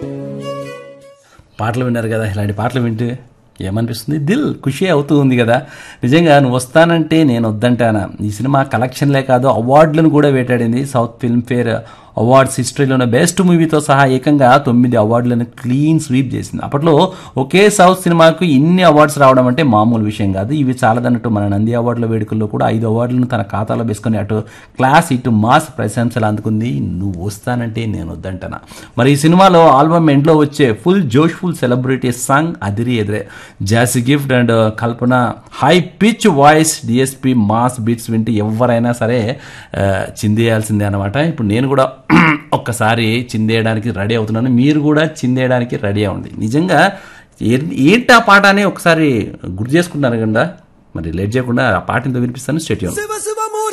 పాటలు విన్నారు కదా ఇలాంటి పాటలు వింటే ఏమనిపిస్తుంది దిల్ ఖుషి అవుతూ ఉంది కదా నిజంగా నువ్వు వస్తానంటే నేను వద్దంటానా ఈ సినిమా కలెక్షన్లే కాదు అవార్డులను కూడా వేటాడింది సౌత్ ఫిల్మ్ ఫేర్ అవార్డ్స్ హిస్టరీలోనే బెస్ట్ మూవీతో సహా ఏకంగా తొమ్మిది అవార్డులను క్లీన్ స్వీప్ చేసింది అప్పట్లో ఒకే సౌత్ సినిమాకు ఇన్ని అవార్డ్స్ రావడం అంటే మామూలు విషయం కాదు ఇవి చాలదన్నట్టు మన నంది అవార్డుల వేడుకల్లో కూడా ఐదు అవార్డులను తన ఖాతాలో వేసుకుని అటు క్లాస్ ఇటు మాస్ ప్రశంసలు అందుకుంది నువ్వు వస్తానంటే నేను వద్దంటనా మరి ఈ సినిమాలో ఆల్బమ్ ఎండ్లో వచ్చే ఫుల్ జోష్ఫుల్ సెలబ్రిటీ సాంగ్ అదిరి ఎదురే Jassie Gift and Kalpana high pitch voice DSP mass beats వింటే ఎవరైనా సరే ఆ, చిందేయాల్సిందే అనమాట ఇప్పుడు నేను కూడా ఒక్కసారి చిందేయడానికి రెడీ అవుతున్నాను మీరు కూడా చిందేయడానికి రెడీ అవ్వండి నిజంగా ఏ- ఏంటి ఆ పాట అని ఒకసారి గుర్తు చేసుకుంటున్నారు కదా మరి లేట్ చేయకుండా ఆ పాట ఇంత వినిపిస్తాను స్టేట్ శివ శివ